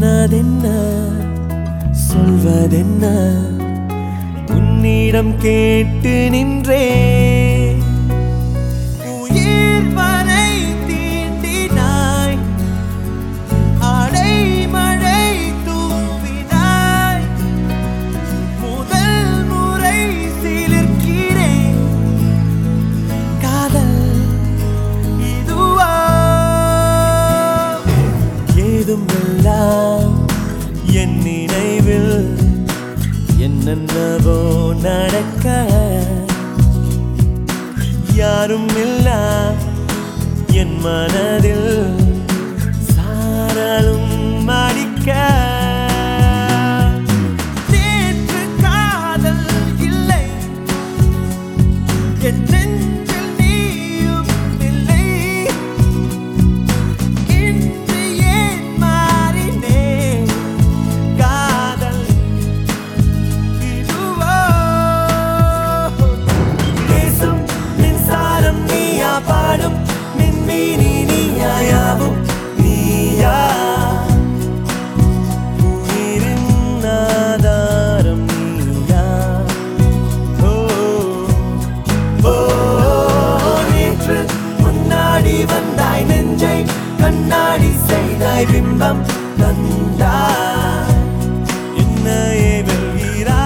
ஆனதென்ன சொல்வதென்ன உன்னிடம் கேட்டு நின்றே உயிர் வரை தீண்டினாய் அடை மழை தூவினாய் முதல் முறை சிலிர்க்கிறேன் காதல் இதுவா ஏதும் எல்லாம் என் நினைவில் என்னென்னவோ நடக்க யாரும் இல்லா என் மனதில் சாரலும் அடிக்க நேற்று காதல் இல்லை என் நெஞ்சில் நீயும் இல்லை இன்று ஏன் மாறினேன் காதல் இதுவோ பேசும் மின்சாரம் நீயா பாடும் மின்மீனி நீயாயாவும் நீயா உயிரின் ஆதாரம் நீயா ஓ ஓ நேற்று முன்னாடி வந்தாய் நெஞ்சை கண்ணாடி செய்தாய் பிம்பம் தந்தாய் என்னையே வெல்கிறாய்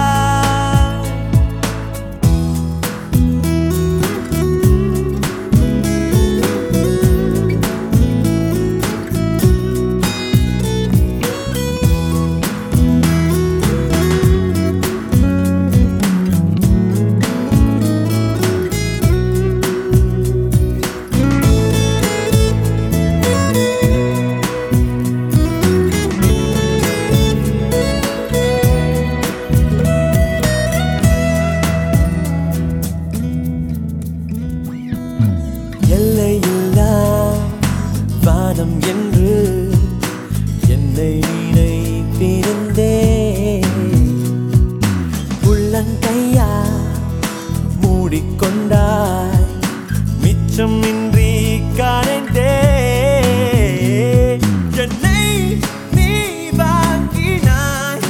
எல்லையில்லா வானம் என்று என்னை நினைத்திருந்தே உள்ளங்கையா மூடிக்கொண்டாய் மிச்சம் இன்றி காணந்தே என்னை நீ வாங்கினாய்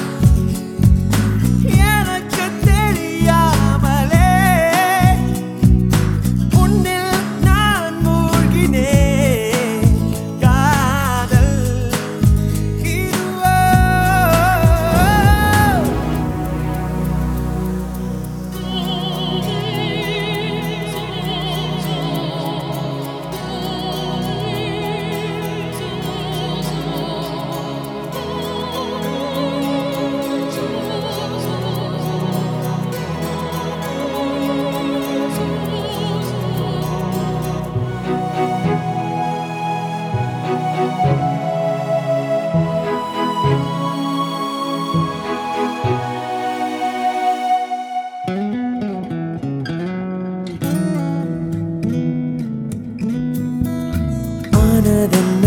எனக்கு தெரியாமலே உன்னில் நான் மூழ்கினேன் காதல் இதுவோ ஆனதென்ன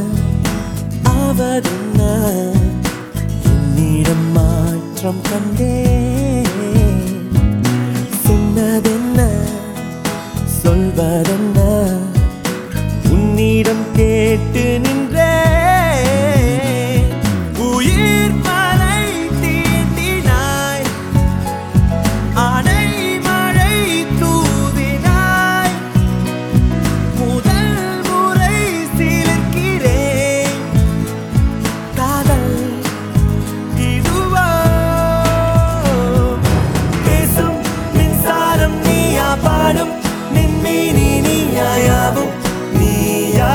ஆவதென்ன என்னிடம் மாற்றம் கண்டே சொன்னதென்ன சொல்வதென்ன உன்னிடம் கேட்டு நின்றே உயிர் மலை தீண்டினாய் அடை மழை தூவினாய் முதல் முறை சிலிர்க்கிறேன் காதல் இதுவோ பேசும் மின்சாரம் நீயா பாடும் மின்மீனி நீயாயாவும் நீயா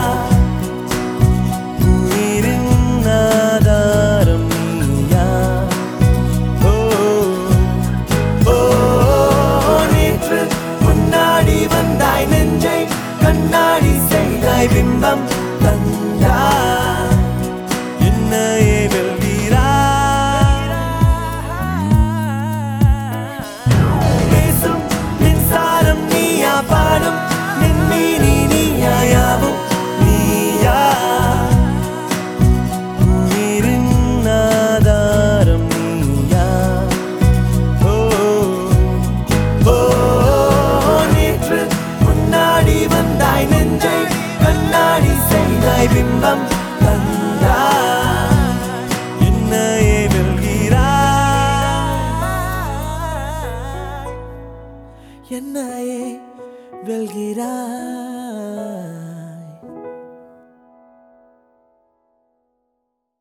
உயிரின் ஆதாரம் நீயா ஓ ஓ நேற்று முன்னாடி வந்தாய் நெஞ்சை கண்ணாடி செய்தாய் பிம்பம் தந்தாய் என்னையே வெல்கிறாய் பேசும் மின்சாரம் நீயா பாடும் மின்மீனி நீயாயாவும் நீயா உயிரின் ஆதாரம் நீயா ஓ ஓ நேற்று முன்னாடி வந்தாய் நெஞ்சை கண்ணாடி செய்தாய் பிம்பம் தந்தாய் என்னையே வெல்கிறாய்